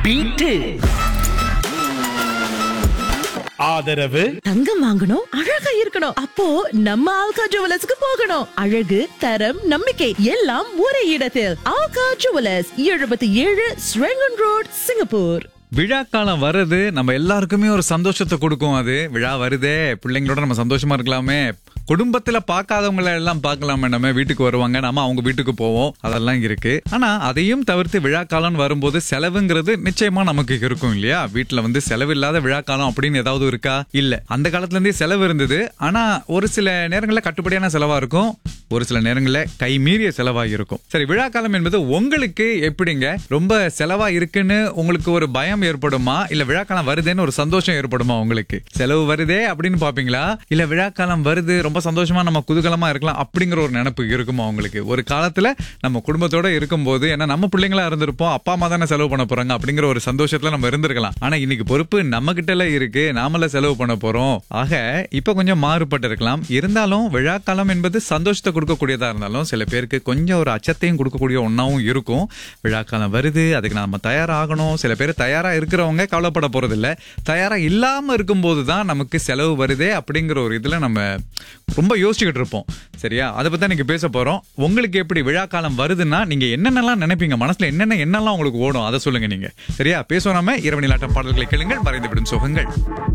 beat ஆதரவு தங்கம் வாங்கணும் அழகா இருக்கணும் அப்போ நம்ம ஆல்கா ஜுவலர்ஸ்க்கு போகணும் அழகு தரம் நம்பிக்கை எல்லாம் ஒரே இடத்தில் ஆல்கா ஜுவலர்ஸ் எழுபத்தி ஏழு ஸ்ரெங்கன் ரோட் சிங்கப்பூர் விழாக்காலம் வருது நம்ம எல்லாருக்குமே ஒரு சந்தோஷத்தை கொடுக்கும் அது விழா வருதே பிள்ளைங்களோட நம்ம சந்தோஷமா இருக்கலாமே குடும்பத்துல பார்க்காதவங்கள எல்லாம் பார்க்கலாமே நம்ம வீட்டுக்கு வருவாங்க நம்ம அவங்க வீட்டுக்கு போவோம் அதெல்லாம் இருக்கு ஆனா அதையும் தவிர்த்து விழாக்காலம் வரும்போது செலவுங்கிறது நிச்சயமா நமக்கு இருக்கும் இல்லையா வீட்டுல வந்து செலவு இல்லாத விழாக்காலம் அப்படின்னு ஏதாவது இருக்கா இல்ல அந்த காலத்துல இருந்தே செலவு இருந்தது ஆனா ஒரு சில நேரங்கள்ல கட்டுப்படியான செலவா இருக்கும் ஒரு சில நேரங்கள்ல கை மீறிய செலவா இருக்கும் சரி விழாக்காலம் என்பது உங்களுக்கு எப்படிங்க ரொம்ப செலவா இருக்குன்னு உங்களுக்கு ஒரு பயம் ஏற்படுமா இல்ல விழாக்காலம் வருதேன்னு ஒரு சந்தோஷம் ஏற்படுமா உங்களுக்கு செலவு வருதே அப்படின்னு பாப்பீங்களா இல்ல விழாக்காலம் வருது ரொம்ப சந்தோஷமா நம்ம குதூகலமா இருக்கலாம் அப்படிங்கிற ஒரு நினைப்பு இருக்குமா உங்களுக்கு ஒரு காலத்துல நம்ம குடும்பத்தோட இருக்கும்போது ஏன்னா நம்ம பிள்ளைங்களா இருந்திருப்போம் அப்பா அம்மா தானே செலவு பண்ண போறாங்க அப்படிங்கிற ஒரு சந்தோஷத்துல நம்ம இருந்திருக்கலாம் ஆனா இன்னைக்கு பொறுப்பு நம்ம கிட்டல இருக்கு நாமள செலவு பண்ண போறோம் ஆக இப்ப கொஞ்சம் மாறுபட்டு இருக்கலாம் இருந்தாலும் விழாக்காலம் என்பது சந்தோஷத்தை கொடுக்கக்கூடியதா இருந்தாலும் சில பேருக்கு கொஞ்சம் ஒரு அச்சத்தையும் கொடுக்கக்கூடிய ஒன்னாவும் இருக்கும் விழாக்காலம் வருது அதுக்கு நம்ம தயாராகணும் சில பேர் தயாரா இருக்கிறவங்க கவலைப்பட போறது இல்ல தயாரா இல்லாம இருக்கும்போது தான் நமக்கு செலவு வருதே அப்படிங்கிற ஒரு இதுல நம்ம ரொம்ப யோசிச்சுக்கிட்டு இருப்போம் சரியா அதை பத்தி தான் இன்னைக்கு பேச போறோம் உங்களுக்கு எப்படி விழாக்காலம் வருதுன்னா நீங்க என்னென்னலாம் நினைப்பீங்க மனசுல என்னென்ன என்னெல்லாம் உங்களுக்கு ஓடும் அதை சொல்லுங்க நீங்க சரியா பேசுவோம் நாம இரவு நிலாட்டம் பாடல்களை கேளுங்கள் மறைந்து விடும் சுகங்கள்